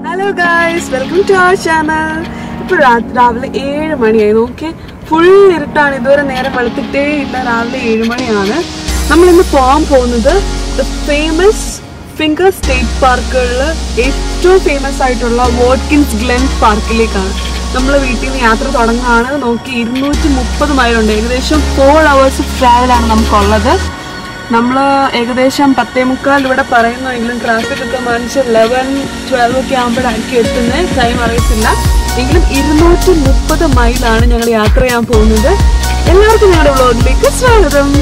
Hello guys welcome to our channel ഇപ്പൊ രാവിലെ ഏഴ് മണിയായി നോക്കി ഫുൾ ഇരുട്ടാണ് ഇതുവരെ നേരം വെളുത്തിട്ടേ ഇല്ല രാവിലെ ഏഴ് മണിയാണ് നമ്മൾ ഇന്ന് പോകാൻ പോകുന്നത് ഫേമസ് ഫിംഗർ സ്റ്റേറ്റ് പാർക്കുകളിൽ ഏറ്റവും ഫേമസ് ആയിട്ടുള്ള വോട്ട്കിൻസ് ഗ്ലെൻ പാർക്കിലേക്കാണ് നമ്മൾ വീട്ടിൽ നിന്ന് യാത്ര തുടങ്ങുകയാണ് നോക്കി ഇരുന്നൂറ്റി മുപ്പത് മൈലുണ്ട് ഏകദേശം ഫോർ അവേഴ്സ് ട്രാവലാണ് നമുക്കുള്ളത് നമ്മൾ ഏകദേശം പത്തേ മുക്കാൽ ഇവിടെ പറയുന്നുവെങ്കിലും ട്രാഫിക് ഒക്കെ മാനിച്ച് ലെവൻ ട്വൽവ് ഒക്കെ ആകുമ്പോഴായിരിക്കും എത്തുന്നത് ടൈം അറിയത്തില്ല എങ്കിലും ഇരുന്നൂറ്റി മുപ്പത് മൈലാണ് ഞങ്ങൾ യാത്ര ചെയ്യാൻ പോകുന്നത് എല്ലാവർക്കും ഞങ്ങളുടെ വ്ളോഗിലേക്ക് സ്വാഗതം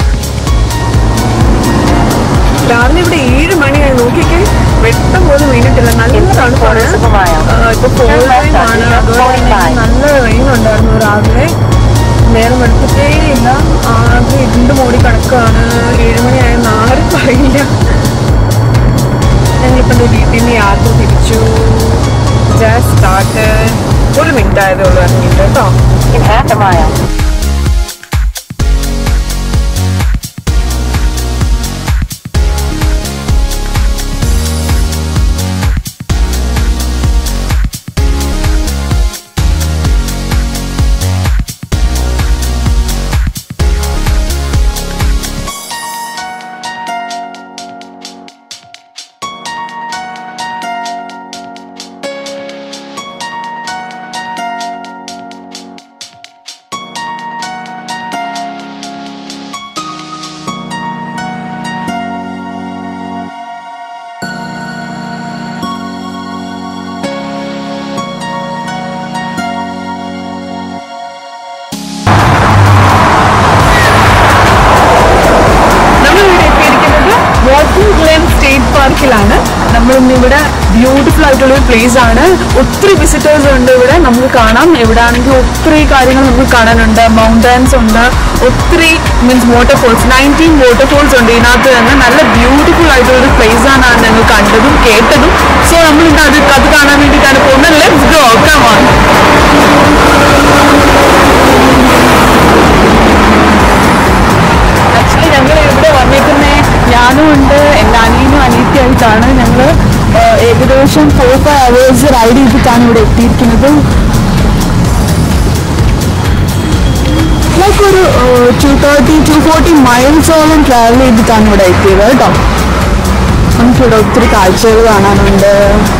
രാവിലെ ഇവിടെ ഏഴ് മണിയായി നോക്കിക്കേ വെട്ടം പോലും വീണിട്ടില്ല നല്ല തണുപ്പാണ് ആ, ഇപ്പൊ ഫോൾ ടൈം ആണ് അതുപോലെ തന്നെ നല്ല റെയിൻ ഉണ്ടായിരുന്നു രാവിലെ നേരം വെളുത്തിട്ടേ ഇല്ല ആകെ ഇരുണ്ട് മൂടി കിടക്കാണ് ഏഴുമണിയായ ആരും പറയില്ല ഞങ്ങളിപ്പോ ദേ വീട്ടിൽ നിന്ന് യാത്ര തിരിച്ചു ജസ്റ്റ് സ്റ്റാർട്ട് ഒരു മിനിറ്റ് ആയതേ ഉള്ളൂ ഇറങ്ങിയിട്ട് കേട്ടോ in half a mile. നമ്മളിവിടെ എത്തിയിരിക്കുന്നത് വാക്കിംഗ് ഗ്ലെൻ സ്റ്റേറ്റ് പാർക്കിലാണ് നമ്മൾ ഇന്ന് ഇവിടെ ബ്യൂട്ടിഫുൾ ആയിട്ടുള്ള ഒരു പ്ലേസ് ആണ് ഒത്തിരി വിസിറ്റേഴ്സ് ഉണ്ട് ഇവിടെ നമുക്ക് കാണാം ഇവിടെ ആണെങ്കിൽ ഒത്തിരി കാര്യങ്ങൾ നമുക്ക് കാണാനുണ്ട് മൗണ്ടൻസ് ഉണ്ട് ഒത്തിരി മീൻസ് വാട്ടർഫോൾസ് നയൻറ്റീൻ വാട്ടർഫോൾസ് ഉണ്ട് ഇതിനകത്ത് തന്നെ നല്ല ബ്യൂട്ടിഫുൾ ആയിട്ടുള്ള ഒരു പ്ലേസ് ആണ് ഞങ്ങൾ കണ്ടതും കേട്ടതും സോ നമ്മൾ ഇന്ന് അത് അത് കാണാൻ വേണ്ടിയിട്ടാണ് പോകുന്നത് let's go come on actually ഞങ്ങൾ ഇവിടെ വന്നേക്കുന്നേ ഞാനും ഉണ്ട് എൻ്റെ അനിയനും അനിയത്തിയായിട്ടാണ് ഞങ്ങൾ ഏകദേശം ഫോർ ഫൈവ് അവേഴ്സ് റൈഡ് ചെയ്തിട്ടാണ് ഇവിടെ എത്തിയിരിക്കുന്നത് ലൈക്ക് ഒരു ടു തേർട്ടി ടു ഫോർട്ടി മൈൽസോളം ട്രാവൽ ചെയ്തിട്ടാണ് ഇവിടെ എത്തിയത് കേട്ടോ നമുക്കിവിടെ ഒത്തിരി കാഴ്ചകൾ കാണാനുണ്ട്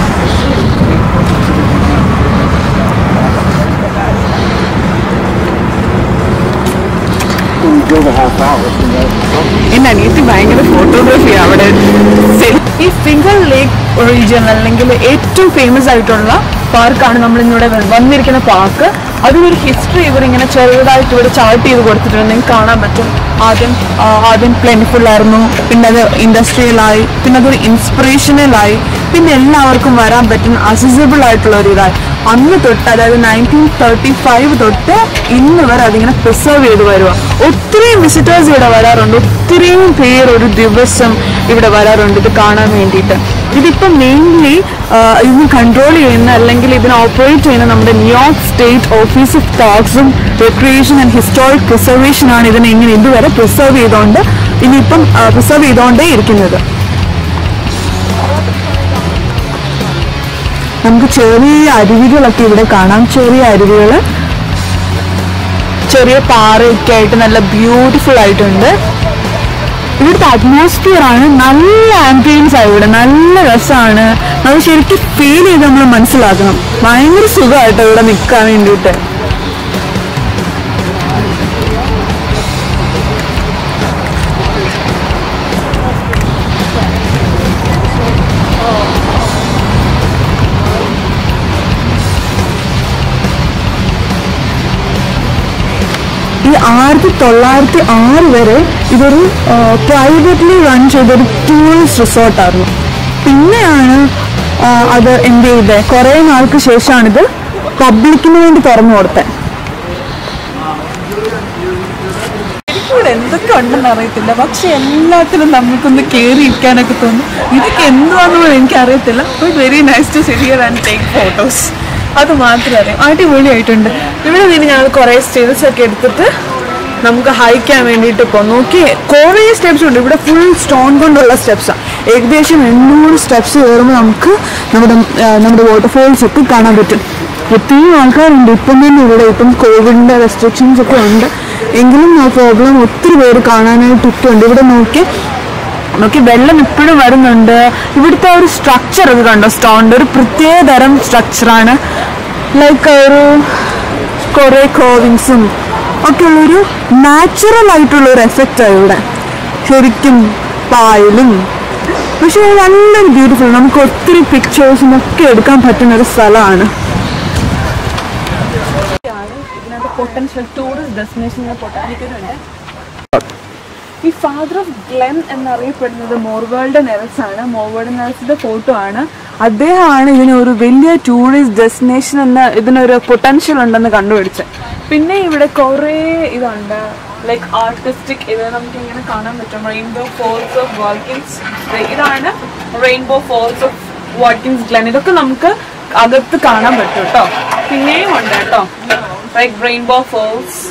എന്റെ അനിയത്തി ഭയങ്കര ഫോട്ടോഗ്രാഫി അവിടെ ഈ ഫിംഗർ ലേക്ക് റീജിയൻ അല്ലെങ്കിൽ ഏറ്റവും ഫേമസ് ആയിട്ടുള്ള പാർക്കാണ് നമ്മൾ ഇന്നിവിടെ വ- വന്നിരിക്കുന്ന പാർക്ക് അതിനൊരു ഹിസ്റ്ററി ഇവർ ഇങ്ങനെ ചെറുതായിട്ട് ഇവിടെ ചാർട്ട് ചെയ്ത് കൊടുത്തിട്ടുണ്ട് നിങ്ങൾക്ക് കാണാൻ പറ്റും ആദ്യം ആ, ആദ്യം പ്ലെനിഫുൾ ആയിരുന്നു പിന്നെ അത് ഇൻഡസ്ട്രിയലായി പിന്നെ അതൊരു ഇൻസ്പിറേഷനലായി പിന്നെ എല്ലാവർക്കും വരാൻ പറ്റുന്ന അസസിബിൾ ആയിട്ടുള്ള ഒരു ഇതായി അന്ന് തൊട്ട് അതായത് നയൻറ്റീൻ തേർട്ടി ഫൈവ് തൊട്ട് ഇന്ന് വരെ അതിങ്ങനെ പ്രിസർവ് ചെയ്ത് വരുക ഒത്തിരിയും വിസിറ്റേഴ്സ് ഇവിടെ വരാറുണ്ട് ഒത്തിരിയും പേര് ഒരു ദിവസം ഇവിടെ വരാറുണ്ട് ഇത് കാണാൻ വേണ്ടിയിട്ട് ഇതിപ്പം മെയിൻലി ഇതിന് കൺട്രോൾ ചെയ്യുന്ന അല്ലെങ്കിൽ ഇതിനെ ഓപ്പറേറ്റ് ചെയ്യുന്ന നമ്മുടെ ന്യൂയോർക്ക് സ്റ്റേറ്റ് ഓഫീസ് ഓഫ് ടാക്സും റെക്രിയേഷൻ ആൻഡ് ഹിസ്റ്റോറിക് പ്രിസർവേഷൻ ആണ് ഇതിനെ ഇങ്ങനെ ഇതുവരെ പ്രിസർവ് ചെയ്തുകൊണ്ട് ഇനിയിപ്പം പ്രിസർവ് ചെയ്തുകൊണ്ടേ ഇരിക്കുന്നത് നമുക്ക് ചെറിയ അരുവികളൊക്കെ ഇവിടെ കാണാം ചെറിയ അരുവികൾ ചെറിയ പാറയൊക്കെ ആയിട്ട് നല്ല ബ്യൂട്ടിഫുൾ ആയിട്ടുണ്ട് ഇവിടുത്തെ അറ്റ്മോസ്ഫിയർ ആണ് നല്ല ആംബിയൻസ് ആണ് ഇവിടെ നല്ല രസമാണ് അത് ശരിക്കും ഫീൽ ചെയ്ത് നമ്മൾ മനസ്സിലാക്കണം ഭയങ്കര സുഖമായിട്ടോ ഇവിടെ നിൽക്കാൻ വേണ്ടിയിട്ട് ഈ ആയിരത്തി തൊള്ളായിരത്തി ആറ് വരെ ഇതൊരു പ്രൈവറ്റ്ലി റൺ ചെയ്തൊരു ടൂറിസ്റ്റ് റിസോർട്ടായിരുന്നു പിന്നെയാണ് ആ, അത് എന്ത് ചെയ്തത് കുറേ നാൾക്ക് ശേഷമാണിത് പബ്ലിക്കിന് വേണ്ടി തുറന്നു കൊടുത്തത് ഇവിടെ എന്തൊക്കെ ഉണ്ടെന്ന് അറിയത്തില്ല പക്ഷെ എല്ലാത്തിലും നമുക്കൊന്ന് കയറി ഇരിക്കാനൊക്കെ തോന്നും ഇതൊക്കെ എന്തുവാണെന്ന് എനിക്ക് അറിയത്തില്ല but very nice to sit here and take photos അത് മാത്രമേ അറിയാം അടിപൊളിയായിട്ടുണ്ട് ഇവിടെ നിന്ന് ഞങ്ങൾ കുറേ സ്റ്റിൽസ് ഒക്കെ എടുത്തിട്ട് നമുക്ക് ഹൈക്കാൻ വേണ്ടിയിട്ട് ഇപ്പോൾ നോക്കി കുറേ സ്റ്റെപ്സ് ഉണ്ട് ഇവിടെ ഫുൾ സ്റ്റോൺ കൊണ്ടുള്ള സ്റ്റെപ്സാണ് ഏകദേശം എണ്ണൂറ് സ്റ്റെപ്സ് കയറുമ്പോൾ നമുക്ക് നമ്മുടെ ആ, നമ്മുടെ വാട്ടർഫോൾസ് ഒക്കെ കാണാൻ പറ്റും ഒത്തിരി ആൾക്കാരുണ്ട് ഇപ്പം തന്നെ ഇവിടെ ഇപ്പം കോവിഡിൻ്റെ റെസ്ട്രിക്ഷൻസ് ഒക്കെ ഉണ്ട് എങ്കിലും നോ പ്രോബ്ലം ഒത്തിരി പേര് കാണാനായിട്ട് ഒക്കെ ഉണ്ട് ഇവിടെ നോക്കി നോക്കി വെള്ളം ഇപ്പോഴും വരുന്നുണ്ട് ഇവിടുത്തെ ഒരു സ്ട്രക്ചർ ഒക്കെ കണ്ടോ സ്റ്റോണിന്റെ ഒരു പ്രത്യേക തരം സ്ട്രക്ചറാണ് ലൈക്ക് ഒരു കുറെ കോവിങ്സും ഒക്കെ ഉള്ളൊരു നാച്ചുറൽ ആയിട്ടുള്ള ഒരു എഫക്റ്റാണ് ഇവിടെ ശരിക്കും പായലും പക്ഷെ നല്ലൊരു ബ്യൂട്ടിഫുൾ നമുക്ക് ഒത്തിരി പിക്ചേഴ്സും ഒക്കെ എടുക്കാൻ പറ്റുന്ന ഒരു സ്ഥലമാണ് ഇതിനകത്ത് പൊട്ടൻഷ്യൽ ടൂറിസ്റ്റ് ഡെസ്റ്റിനേഷൻ പൊട്ടാനിക്കലുണ്ട് ഈ ഫാദർ ഓഫ് ഗ്ലെൻ എന്നറിയപ്പെടുന്നത് മോർവേൾഡ് നെൽസ് ആണ് മോർവേൾഡ് നെൽസിന്റെ ഫോട്ടോ ആണ് അദ്ദേഹമാണ് ഇതിനൊരു വലിയ ടൂറിസ്റ്റ് ഡെസ്റ്റിനേഷൻ എന്ന ഇതിനൊരു പൊട്ടൻഷ്യൽ ഉണ്ടെന്ന് കണ്ടുപിടിച്ചത് പിന്നെ ഇവിടെ കുറേ ഇതുണ്ട് ലൈക്ക് ആർട്ടിസ്റ്റിക് ഇത് നമുക്ക് ഇങ്ങനെ കാണാൻ പറ്റും റെയിൻബോ ഫോൾസ് ഓഫ് വാൾക്കിൻസ് ഇതാണ് rainbow falls of Watkins Glen ഇതൊക്കെ നമുക്ക് അകത്ത് കാണാൻ പറ്റും കേട്ടോ പിന്നെയും ഉണ്ട് കേട്ടോ ലൈക്ക് റെയിൻബോ ഫോൾസ്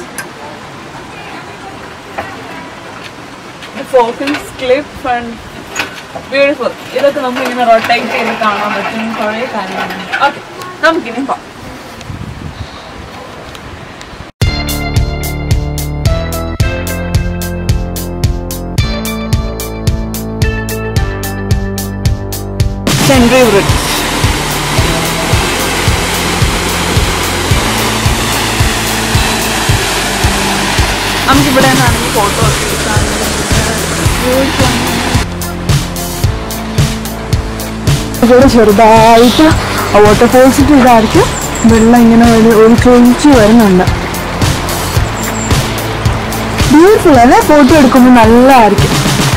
ഫോക്കൻസ് ക്ലിപ്പ് ആൻഡ് ബ്യൂട്ടിഫുൾ ഇതൊക്കെ നമുക്ക് ഇങ്ങനെ റൊട്ടേറ്റ് ചെയ്ത് കാണാൻ പറ്റും കുറേ കാര്യങ്ങളുണ്ട് ഓക്കെ നമുക്കിനി പോകാം സെൻട്രി ബ്രിഡ്ജ് നമുക്കിവിടെ നിന്നാണെങ്കിൽ ഫോട്ടോ ഒക്കെ എടുക്കാൻ ഇവിടെ ചെറുതായിട്ട് വാട്ടർഫോൾസിന്റെ ഇതായിരിക്കും വെള്ളം ഇങ്ങനെ ഒരു ഒലിച്ചൊലിച്ച് വരുന്നുണ്ട് ബ്യൂട്ടിഫുൾ അല്ലേ ഫോട്ടോ എടുക്കുമ്പോൾ നല്ലതായിരിക്കും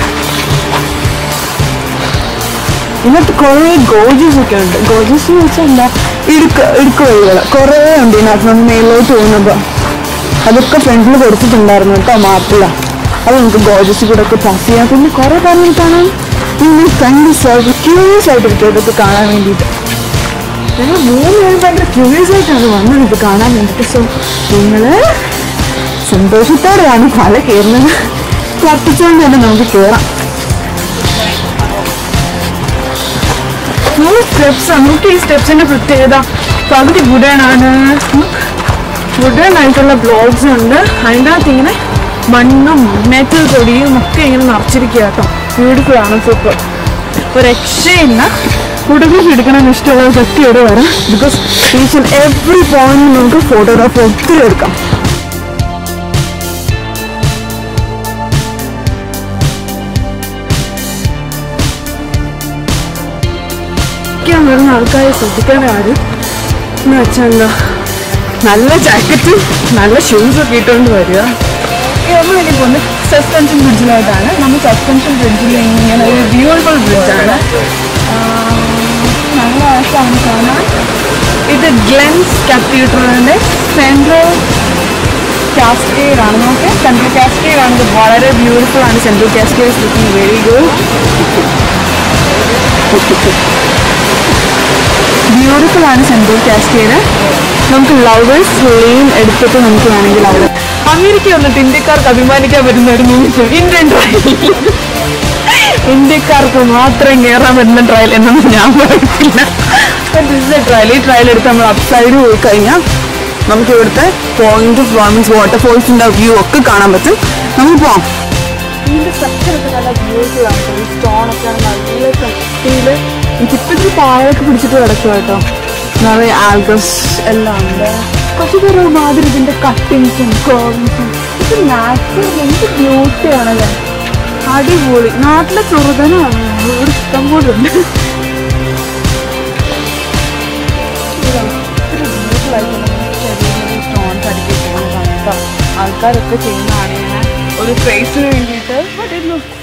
ഇതിനകത്ത് കുറേ ഗോജസ് ഒക്കെ ഉണ്ട് ഗോജസ് എന്ന് വെച്ചാൽ എന്താ ഇടുക്ക് ഇടുക്ക് വഴികൾ കുറേ ഉണ്ട് ഇതിനകത്ത് നമ്മൾ മേലോട്ട് പോകുന്നത് അതൊക്കെ ഫ്രണ്ടിൽ കൊടുത്തിട്ടുണ്ടായിരുന്നു കേട്ടോ മാപ്പിള അത് നമുക്ക് ഗോജസ് കൂടെ ഒക്കെ പാസ് ചെയ്യാം പിന്നെ കുറേ കാര്യങ്ങൾ കാണാൻ പിന്നെ ഫ്രണ്ട് സർവ് ക്യൂരിയസ് ആയിട്ടിരിക്കും ഇതൊക്കെ കാണാൻ വേണ്ടിയിട്ട് ഞങ്ങൾ മൂന്ന് പേരും ഭയങ്കര ക്യൂരിയസ് ആയിട്ടാണ് വന്നത് ഇത് കാണാൻ വേണ്ടിയിട്ട് സോ നിങ്ങൾ സന്തോഷത്തോടെയാണ് പല കയറുന്നത് കത്തിച്ചുകൊണ്ട് തന്നെ നമുക്ക് കയറാം മൂന്ന് സ്റ്റെപ്സ് നമുക്ക് ഈ സ്റ്റെപ്സിന്റെ പ്രത്യേകത പകുതി വുഡനാണ് വുഡൻ ആയിട്ടുള്ള ബ്ലോഗ്സ് ഉണ്ട് അതിൻ്റെ അകത്ത് ഇങ്ങനെ മണ്ണും മെറ്റൽ പൊടിയും ഒക്കെ ഇങ്ങനെ നിറച്ചിരിക്കുക കേട്ടോ ബ്യൂട്ടിഫുൾ ആണ് സൂപ്പർ ഒരു രക്ഷയില്ല ഫോട്ടോഗ്രാഫി എടുക്കണമെന്ന് ഇഷ്ടമുള്ളവർക്ക് ഇവിടെ വരാം because each and every point നമുക്ക് ഫോട്ടോഗ്രാഫി ഒത്തിരി എടുക്കാം പഠിക്കാൻ വരുന്ന ആൾക്കാരെ ശ്രദ്ധിക്കേണ്ട കാര്യം എന്ന് വെച്ചാൽ എന്താ നല്ല ജാക്കറ്റും നല്ല ഷൂസും ഒക്കെ ഇട്ടുകൊണ്ട് വരിക നമ്മളിനി പോകുന്നത് സസ്പെൻഷൻ ബ്രിഡ്ജിലായിട്ടാണ് നമ്മൾ സസ്പെൻഷൻ ബ്രിഡ്ജിൽ ഇങ്ങനെ ഒരു ബ്യൂട്ടിഫുൾ ബ്രിഡ്ജാണ് നല്ല രസമാണ് കാണാൻ ഇത് ഗ്ലെൻസ് കത്തീഡ്രലിൻ്റെ സെൻട്രൽ കാസ്കേഡ് ആണ് നമുക്ക് സെൻട്രൽ കാസ്കേഡ് ആണ് ഇത് വളരെ ബ്യൂട്ടിഫുൾ ആണ് central cascade looking very good beautiful ആണ് സെൻട്രൽ കാസ്കേഡ് നമുക്ക് ലവേഴ്സ് ലെയിൻ എടുത്തിട്ട് നമുക്ക് വേണമെങ്കിൽ അവിടെ അമേരിക്ക വന്നിട്ട് ഇന്ത്യക്കാർക്ക് അഭിമാനിക്കാൻ പറ്റുന്ന ഒരു നിമിഷം ഇന്ത്യൻ ട്രയൽ ഇന്ത്യക്കാർക്ക് മാത്രം കയറാൻ പറ്റുന്ന ട്രയൽ എന്നൊന്നും ഞാൻ പറയത്തില്ല ട്രയൽ ഈ ട്രയൽ എടുത്ത് നമ്മൾ അപ്സൈഡ് പോയി കഴിഞ്ഞാൽ നമുക്ക് ഇവിടുത്തെ പോയിന്റ് ഓഫ് മീൻസ് വാട്ടർഫോൾസിന്റെ വ്യൂ ഒക്കെ കാണാൻ പറ്റും നമുക്ക് പോവാം ഇതിന്റെ സ്ട്രക്ചർ ഒക്കെ നല്ല ബ്യൂട്ടിഫുൾ ആണ് ഈ സ്റ്റോൺ ഒക്കെ നല്ല കട്ടിയിൽ ഇപ്പോഴത്തെ പായൊക്കെ പിടിച്ചിട്ട് കിടക്കുക കേട്ടോ നിറയെ ആൽഗസ് എല്ലാം ഉണ്ട് പക്ഷെ ഇതൊരു മാതിരി ഇതിന്റെ കട്ടിങ്സും കോവിങ്സും ഇത് നാച്ചുറൽ എന്ത് ബ്യൂട്ടിയാണല്ലേ അടിപൊളി നാട്ടിലെ ചെറുതനാണ് ഇവിടെ ഇഷ്ടം പോലെ ഉണ്ട് സ്റ്റോൺസ് അടിപ്പിക്കുന്നത് ആൾക്കാരൊക്കെ ചെയ്യുന്നതാണ് ഇങ്ങനെ ഒരു ഫേസിന് വേണ്ടിയിട്ട് But it looks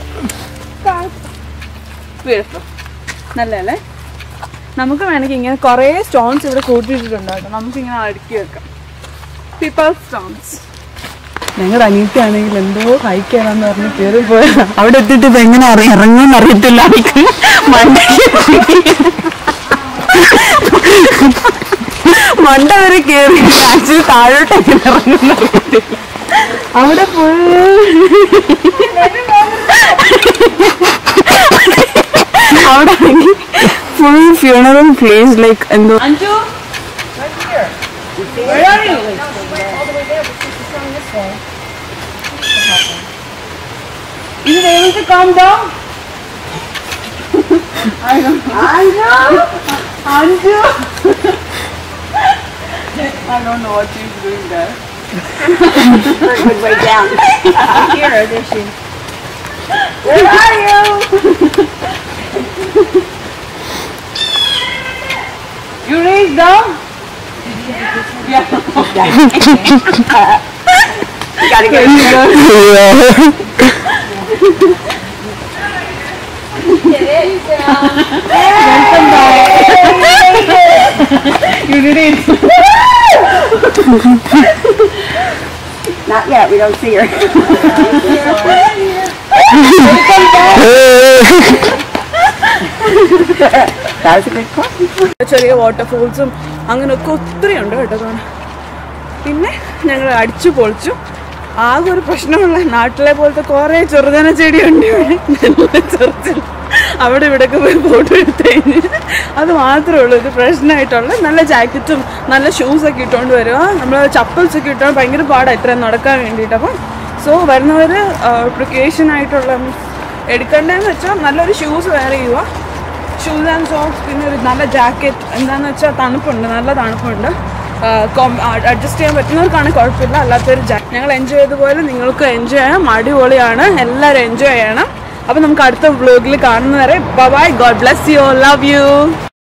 beautiful. നല്ലല്ലേ നമുക്ക് വേണമെങ്കിൽ ഇങ്ങനെ കുറേ സ്റ്റോൺസ് ഇവിടെ കൂട്ടിയിട്ടുണ്ട് കേട്ടോ നമുക്ക് ഇങ്ങനെ അടുക്കി വെക്കാം പീപ്പിൾ സ്റ്റോൺസ് ഞങ്ങളുടെ അനിയത്തിയാണെങ്കിൽ എന്തോ ഹൈക്കാണെന്ന് പറഞ്ഞ് കയറി പോയ അവിടെ എത്തിയിട്ട് ഇപ്പൊ എങ്ങനെ അറിയാം ഇറങ്ങുമെന്ന് അറിയത്തില്ല അവൾക്ക് മണ്ട വരെ കയറി ആക്ച്വലി താഴോട്ട് എങ്ങനെ ഇറങ്ങുമെന്ന് അറിയത്തില്ല അവിടെ ഫുൾ അവിടെ ആണെങ്കിൽ ഫുൾ ഫ്യൂണറൽ പ്ലേസ് ലൈക്ക് എന്തോ Is it able to calm down? I know. I know. Anju. I don't know what she's doing there. Good way down. I hear her, there she Where are you? you raise down? Gotta get You did it. Not yet, we don't see her. that was a good call. ചെറിയ വാട്ടർഫോൾസും അങ്ങനെയൊക്കെ ഒത്തിരി ഉണ്ട് കേട്ടോ കാണാൻ പിന്നെ ഞങ്ങൾ അടിച്ചു പൊളിച്ചു ആകെ ഒരു പ്രശ്നമുള്ള നാട്ടിലെ പോലത്തെ കുറേ ചെറുതന ചെടിയുണ്ട് ഇവിടെ നല്ല ചെറുതിൽ അവിടെ ഇവിടെയൊക്കെ പോയി ഫോട്ടോ എടുത്ത് കഴിഞ്ഞ് അത് മാത്രമേ ഉള്ളൂ ഒരു പ്രശ്നമായിട്ടുള്ള നല്ല ജാക്കറ്റും നല്ല ഷൂസൊക്കെ ഇട്ടുകൊണ്ട് വരിക നമ്മൾ ചപ്പൽസ് ഒക്കെ ഇട്ടാൽ ഭയങ്കര പാടാണ് ഇത്രയും നടക്കാൻ വേണ്ടിയിട്ട് അപ്പം സോ വരുന്നവർ പ്രിക്കേഷൻ ആയിട്ടുള്ള എടുക്കേണ്ടതെന്ന് വെച്ചാൽ നല്ലൊരു ഷൂസ് വെയർ ചെയ്യുക ഷൂസ് ആൻഡ് സോക്സ് പിന്നെ ഒരു നല്ല ജാക്കറ്റ് എന്താണെന്ന് വെച്ചാൽ തണുപ്പുണ്ട് നല്ല തണുപ്പുണ്ട് അഡ്ജസ്റ്റ് ചെയ്യാൻ പറ്റുന്നവർക്കാണ് കുഴപ്പമില്ല അല്ലാത്തൊരു ജാക്കറ്റ് ഞങ്ങൾ എൻജോയ് ചെയ്ത പോലെ നിങ്ങൾക്ക് എൻജോയ് ചെയ്യണം അടിപൊളിയാണ് എല്ലാവരും എൻജോയ് ചെയ്യണം അപ്പോൾ നമുക്ക് അടുത്ത വ്ലോഗിൽ കാണുന്നവരെ bye God bless you love U